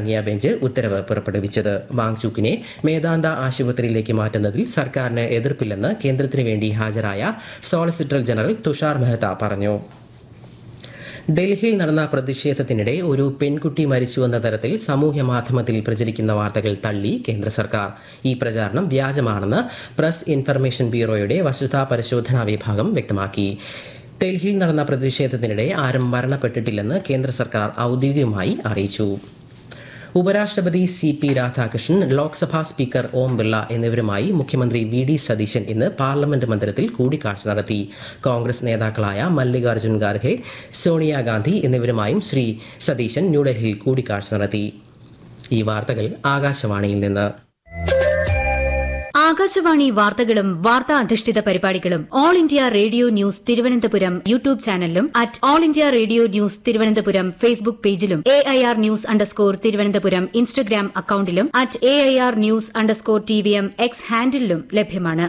അടങ്ങിയ ബെഞ്ച് ഉത്തരവ് പുറപ്പെടുവിച്ചത് വാങ്ചുക്കിനെ മേദാന്ത ആശുപത്രിയിലേക്ക് മാറ്റുന്നതിൽ സർക്കാരിന് എതിർപ്പില്ലെന്ന് കേന്ദ്രത്തിനു വേണ്ടി ഹാജരായ സോളിസിറ്റർ ജനറൽ തുഷാർ മെഹ്ത പറഞ്ഞു ഡൽഹിയിൽ നടന്ന പ്രതിഷേധത്തിനിടെ ഒരു പെൺകുട്ടി മരിച്ചുവെന്ന തരത്തിൽ സമൂഹ മാധ്യമത്തിൽ പ്രചരിക്കുന്ന വാർത്തകൾ തള്ളി കേന്ദ്ര സർക്കാർ ഈ പ്രചാരണം വ്യാജമാണെന്ന് പ്രസ് ഇൻഫർമേഷൻ ബ്യൂറോയുടെ വസ്തുതാ പരിശോധനാ വിഭാഗം വ്യക്തമാക്കി ഡൽഹിയിൽ നടന്ന പ്രതിഷേധത്തിനിടെ ആരും മരണപ്പെട്ടിട്ടില്ലെന്ന് കേന്ദ്ര സർക്കാർ ഔദ്യോഗികമായി അറിയിച്ചു ഉപരാഷ്ട്രപതി C P Radhakrishnan Lok Sabha speaker Om Birla എന്നിവരുമായി മുഖ്യമന്ത്രി വി ഡി സതീശൻ ഇന്ന് പാർലമെന്റ് മന്ദിരത്തിൽ കൂടിക്കാഴ്ച നടത്തി കോൺഗ്രസ് നേതാക്കളായ മല്ലികാർജ്ജുൻ ഖാർഗെ സോണിയാഗാന്ധി എന്നിവരുമായും ശ്രീ സതീശൻ ന്യൂഡൽഹിയിൽ കൂടിക്കാഴ്ച നടത്തി ഈ വാർത്തകൾ ആകാശവാണിയിൽ നിന്ന് ആകാശവാണി വാർത്തകളും വാർത്താ അധിഷ്ഠിത പരിപാടികളും All India Radio news Thiruvananthapuram YouTube ചാനലിലും at All India Radio news Thiruvananthapuram Facebook പേജിലും A I R news underscore Thiruvananthapuram Instagram അക്കൌണ്ടിലും at A I R news underscore T V M X ഹാൻഡിലും ലഭ്യമാണ്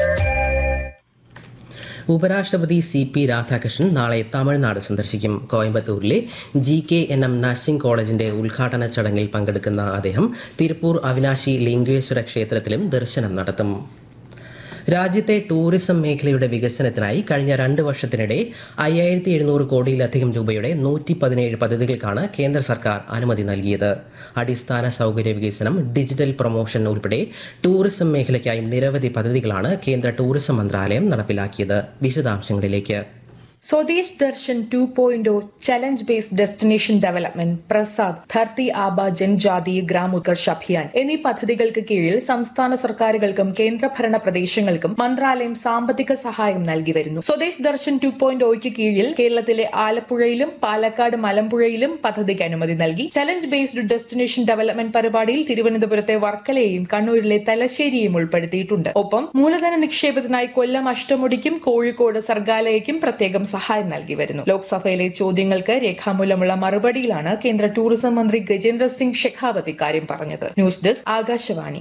ഉപരാഷ്ട്രപതി സി പി രാധാകൃഷ്ണൻ നാളെ തമിഴ്നാട് സന്ദർശിക്കും കോയമ്പത്തൂരിലെ G K N M nursing കോളേജിന്റെ ഉദ്ഘാടന ചടങ്ങിൽ പങ്കെടുക്കുന്ന അദ്ദേഹം തിരുപ്പൂർ അവിനാശി ലിംഗേശ്വര ക്ഷേത്രത്തിലും ദർശനം നടത്തും രാജ്യത്തെ ടൂറിസം മേഖലയുടെ വികസനത്തിനായി കഴിഞ്ഞ രണ്ട് വർഷത്തിനിടെ അയ്യായിരത്തി എഴുന്നൂറ് കോടിയിലധികം രൂപയുടെ നൂറ്റി പതിനേഴ് പദ്ധതികൾക്കാണ് കേന്ദ്ര സർക്കാർ അനുമതി നൽകിയത് അടിസ്ഥാന സൗകര്യ വികസനം ഡിജിറ്റൽ പ്രൊമോഷൻ ഉൾപ്പെടെ ടൂറിസം മേഖലയ്ക്കായി നിരവധി പദ്ധതികളാണ് കേന്ദ്ര ടൂറിസം മന്ത്രാലയം നടപ്പിലാക്കിയത് വിശദാംശങ്ങളിലേക്ക് Swadesh Darshan two point challenge based destination development Prasad Dharti Aaba Janjati Gramotkarsh Abhiyan എന്നീ പദ്ധതികൾക്ക് കീഴിൽ സംസ്ഥാന സർക്കാരുകൾക്കും കേന്ദ്രഭരണ പ്രദേശങ്ങൾക്കും മന്ത്രാലയം സാമ്പത്തിക സഹായം നൽകി വരുന്നു സ്വദേശ് ദർശൻ ടു പോയിന്റ് ഒയ്ക്ക് കീഴിൽ കേരളത്തിലെ ആലപ്പുഴയിലും പാലക്കാട് മലമ്പുഴയിലും പദ്ധതിക്ക് അനുമതി നൽകി ചലഞ്ച് ബേസ്ഡ് ഡെസ്റ്റിനേഷൻ ഡെവലപ്മെന്റ് പരിപാടിയിൽ തിരുവനന്തപുരത്തെ വർക്കലയെയും കണ്ണൂരിലെ തലശ്ശേരിയും ഉൾപ്പെടുത്തിയിട്ടുണ്ട് ഒപ്പം മൂലധന നിക്ഷേപത്തിനായി കൊല്ലം അഷ്ടമുടിക്കും കോഴിക്കോട് സർഗാലയയ്ക്കും പ്രത്യേകം സഹായം നൽകി വരുന്നു ലോക്സഭയിലെ ചോദ്യങ്ങൾക്ക് രേഖാമൂലമുള്ള മറുപടിയിലാണ് കേന്ദ്ര ടൂറിസം മന്ത്രി ഗജേന്ദ്ര സിംഗ് ഷെഖാവത്ത് ഇക്കാര്യം പറഞ്ഞത് ന്യൂസ് ഡെസ്ക് ആകാശവാണി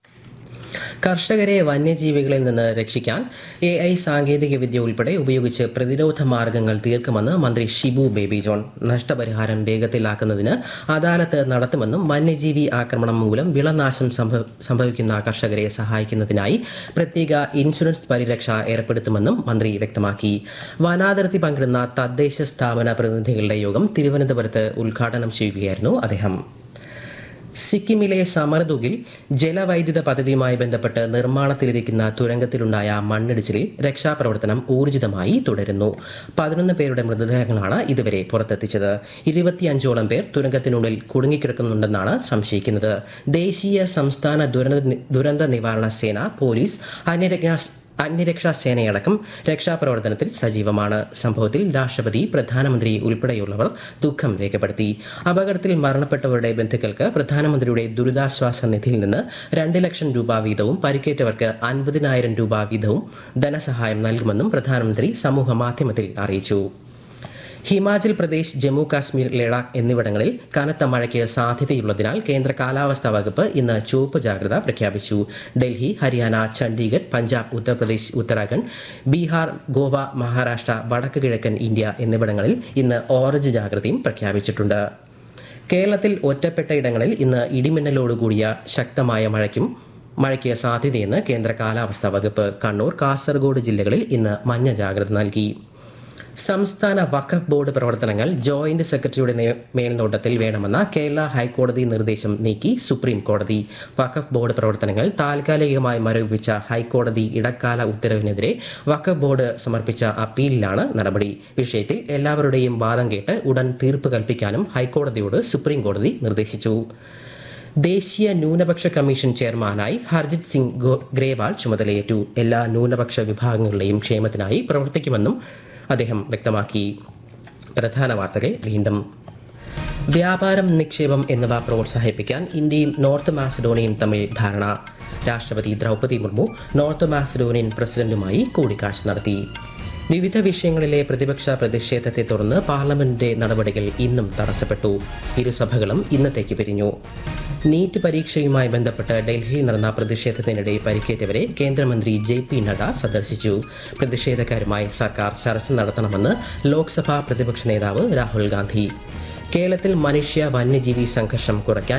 കർഷകരെ വന്യജീവികളിൽ നിന്ന് രക്ഷിക്കാൻ എ ഐ സാങ്കേതിക വിദ്യ ഉൾപ്പെടെ ഉപയോഗിച്ച് പ്രതിരോധ മാർഗങ്ങൾ തീർക്കുമെന്ന് മന്ത്രി ഷിബു ബേബി ജോൺ നഷ്ടപരിഹാരം വേഗത്തിലാക്കുന്നതിന് അദാലത്ത് നടത്തുമെന്നും വന്യജീവി ആക്രമണം മൂലം വിളനാശം സംഭവ- സംഭവിക്കുന്ന കർഷകരെ സഹായിക്കുന്നതിനായി പ്രത്യേക ഇൻഷുറൻസ് പരിരക്ഷ ഏർപ്പെടുത്തുമെന്നും മന്ത്രി വ്യക്തമാക്കി വനാതിർത്തി പങ്കിടുന്ന തദ്ദേശ സ്ഥാപന പ്രതിനിധികളുടെ യോഗം തിരുവനന്തപുരത്ത് ഉദ്ഘാടനം ചെയ്യുകയായിരുന്നു അദ്ദേഹം സിക്കിമിലെ സമർദുഗിൽ ജലവൈദ്യുത പദ്ധതിയുമായി ബന്ധപ്പെട്ട് നിർമ്മാണത്തിലിരിക്കുന്ന തുരങ്കത്തിലുണ്ടായ മണ്ണിടിച്ചിലിൽ രക്ഷാപ്രവർത്തനം ഊർജിതമായി തുടരുന്നു പതിനൊന്ന് പേരുടെ മൃതദേഹങ്ങളാണ് ഇതുവരെ പുറത്തെത്തിച്ചത് ഇരുപത്തിയഞ്ചോളം പേർ തുരങ്കത്തിനുള്ളിൽ കുടുങ്ങിക്കിടക്കുന്നുണ്ടെന്നാണ് സംശയിക്കുന്നത് ദേശീയ സംസ്ഥാന ദുരന്ത ദുരന്ത നിവാരണ സേന പോലീസ് അന്യരക്ഷാ അഗ്നിരക്ഷാ സേനയടക്കം രക്ഷാപ്രവർത്തനത്തിൽ സജീവമാണ് സംഭവത്തിൽ രാഷ്ട്രപതി പ്രധാനമന്ത്രി ഉൾപ്പെടെയുള്ളവർ ദുഃഖം രേഖപ്പെടുത്തി അപകടത്തിൽ മരണപ്പെട്ടവരുടെ ബന്ധുക്കൾക്ക് പ്രധാനമന്ത്രിയുടെ ദുരിതാശ്വാസ നിധിയിൽ നിന്ന് രണ്ട് ലക്ഷം രൂപ വീതവും പരിക്കേറ്റവർക്ക് അൻപതിനായിരം രൂപ വീതവും ധനസഹായം നൽകുമെന്നും പ്രധാനമന്ത്രി സമൂഹ മാധ്യമത്തിൽ അറിയിച്ചു ഹിമാചൽ പ്രദേശ് ജമ്മു കാശ്മീർ ലഡാക്ക് എന്നിവിടങ്ങളിൽ കനത്ത മഴയ്ക്ക് സാധ്യതയുള്ളതിനാൽ കേന്ദ്ര കാലാവസ്ഥാ വകുപ്പ് ഇന്ന് ചുവപ്പ് ജാഗ്രത പ്രഖ്യാപിച്ചു ഡൽഹി ഹരിയാന ചണ്ഡീഗഡ് പഞ്ചാബ് ഉത്തർപ്രദേശ് ഉത്തരാഖണ്ഡ് ബീഹാർ ഗോവ മഹാരാഷ്ട്ര വടക്ക് കിഴക്കൻ ഇന്ത്യ എന്നിവിടങ്ങളിൽ ഇന്ന് ഓറഞ്ച് ജാഗ്രതയും പ്രഖ്യാപിച്ചിട്ടുണ്ട് കേരളത്തിൽ ഒറ്റപ്പെട്ട ഇടങ്ങളിൽ ഇന്ന് ഇടിമിന്നലോടുകൂടിയ ശക്തമായ മഴയ്ക്കും മഴയ്ക്ക് സാധ്യതയെന്ന് കേന്ദ്ര കാലാവസ്ഥാ വകുപ്പ് കണ്ണൂർ കാസർഗോഡ് ജില്ലകളിൽ ഇന്ന് മഞ്ഞ ജാഗ്രത നൽകി സംസ്ഥാന വഖഫ് ബോർഡ് പ്രവർത്തനങ്ങൾ ജോയിന്റ് സെക്രട്ടറിയുടെ നേ- മേൽനോട്ടത്തിൽ വേണമെന്ന കേരള ഹൈക്കോടതി നിർദ്ദേശം നീക്കി സുപ്രീം കോടതി വഖഫ് ബോർഡ് പ്രവർത്തനങ്ങൾ താൽക്കാലികമായി മരവിപ്പിച്ച ഹൈക്കോടതി ഇടക്കാല ഉത്തരവിനെതിരെ വഖഫ് ബോർഡ് സമർപ്പിച്ച അപ്പീലിലാണ് നടപടി വിഷയത്തിൽ എല്ലാവരുടെയും വാദം കേട്ട് ഉടൻ തീർപ്പ് കൽപ്പിക്കാനും ഹൈക്കോടതിയോട് സുപ്രീം കോടതി നിർദ്ദേശിച്ചു ദേശീയ ന്യൂനപക്ഷ കമ്മീഷൻ ചെയർമാനായി ഹർജിത് സിംഗ് ഗോ- ഗ്രേവാൾ ചുമതലയേറ്റു എല്ലാ ന്യൂനപക്ഷ വിഭാഗങ്ങളുടെയും ക്ഷേമത്തിനായി പ്രവർത്തിക്കുമെന്നും അദ്ദേഹം വ്യക്തമാക്കി പ്രധാന വാർത്തകൾ വീണ്ടും വ്യാപാരം നിക്ഷേപം എന്നിവ പ്രോത്സാഹിപ്പിക്കാൻ ഇന്ത്യയും നോർത്ത് മാസഡോണിയയും തമ്മിൽ ധാരണ രാഷ്ട്രപതി ദ്രൗപദി മുർമു നോർത്ത് മാസഡോണിയൻ പ്രസിഡന്റുമായി കൂടിക്കാഴ്ച നടത്തി വിവിധ വിഷയങ്ങളിലെ പ്രതിപക്ഷ പ്രതിഷേധത്തെ തുടർന്ന് പാർലമെന്റിന്റെ നടപടികൾ ഇന്നും തടസ്സപ്പെട്ടു ഇരുസഭകളും ഇന്നത്തേക്ക് പിരിഞ്ഞു നീറ്റ് പരീക്ഷയുമായി ബന്ധപ്പെട്ട് ഡൽഹിയിൽ നടന്ന പ്രതിഷേധത്തിനിടെ പരിക്കേറ്റവരെ കേന്ദ്രമന്ത്രി ജെ പി നഡ്ഡ സന്ദർശിച്ചു പ്രതിഷേധക്കാരുമായി സർക്കാർ ചർച്ച നടത്തണമെന്ന് ലോക്സഭാ പ്രതിപക്ഷ നേതാവ് രാഹുൽ ഗാന്ധി കേരളത്തിൽ മനുഷ്യ വന്യജീവി സംഘർഷം കുറയ്ക്കാൻ